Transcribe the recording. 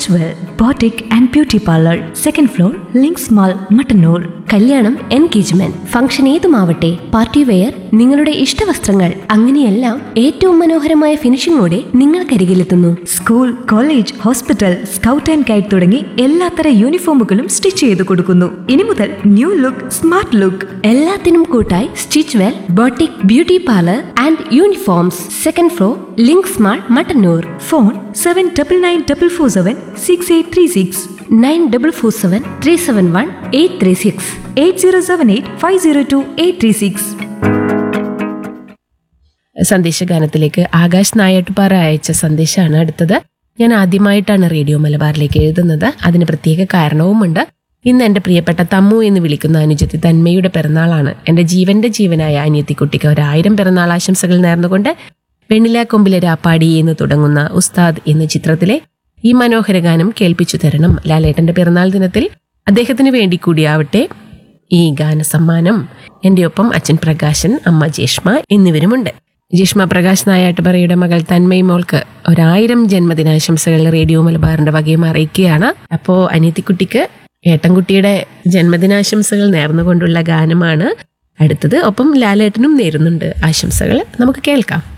stitch Well boutique and beauty parlour second floor Links mall Mattannur കല്യാണം engagement function ഏതുമാവട്ടെ party wear നിങ്ങളുടെ ഇഷ്ടവസ്ത്രങ്ങൾ അങ്ങനെയെല്ലാം ഏറ്റവും മനോഹരമായ ഫിനിഷിംഗോടെ നിങ്ങൾക്കരികിലെത്തുന്നു school college hospital scout and guide തുടങ്ങി എല്ലാത്തര യൂണിഫോമുകളും സ്റ്റിച്ച് ചെയ്ത് കൊടുക്കുന്നു ഇനി മുതൽ ന്യൂ ലുക്ക് സ്മാർട്ട് ലുക്ക് എല്ലാത്തിനും കൂട്ടായി Stitch Well boutique beauty parlour and uniforms second floor Links mall Mattannur phone seven double nine double four seven six eight three six nine double four seven three seven one eight three six eight zero seven eight five zero two eight three six സന്ദേശഗാനത്തിലേക്ക് ആകാശ് നായട്ടുപാറ അയച്ച സന്ദേശമാണ് അടുത്തത് ഞാൻ ആദ്യമായിട്ടാണ് radio മലബാറിലേക്ക് എഴുതുന്നത് അതിന് പ്രത്യേക കാരണവുമുണ്ട് ഇന്ന് എൻ്റെ പ്രിയപ്പെട്ട തമ്മു എന്ന് വിളിക്കുന്ന അനുജത്തി തന്മയുടെ പിറന്നാളാണ് എൻ്റെ ജീവന്റെ ജീവനായ അനിയത്തിക്കുട്ടിക്ക് ഒരായിരം പിറന്നാൾ ആശംസകൾ നേർന്നുകൊണ്ട് വെണ്ണില കൊമ്പിലെ രാപ്പാടി എന്ന് തുടങ്ങുന്ന ഉസ്താദ് എന്ന ചിത്രത്തിലെ ഈ മനോഹര ഗാനം കേൾപ്പിച്ചു തരണം ലാലേട്ടന്റെ പിറന്നാൾ ദിനത്തിൽ അദ്ദേഹത്തിന് വേണ്ടി കൂടിയാവട്ടെ ഈ ഗാനസമ്മാനം എൻ്റെ ഒപ്പം അച്ഛൻ പ്രകാശൻ അമ്മ ജേഷ്മ എന്നിവരുമുണ്ട് ജേഷ്മ പ്രകാശ് നായാട്ടുപറയുടെ മകൾ തന്മയി മോൾക്ക് ഒരായിരം ജന്മദിനാശംസകൾ റേഡിയോ മലബാറിന്റെ വകയും അറിയിക്കുകയാണ് അപ്പോ അനിയത്തിക്കുട്ടിക്ക് ഏട്ടൻകുട്ടിയുടെ ജന്മദിനാശംസകൾ നേർന്നുകൊണ്ടുള്ള ഗാനമാണ് അടുത്തത് ഒപ്പം ലാലേട്ടനും നേരുന്നുണ്ട് ആശംസകൾ നമുക്ക് കേൾക്കാം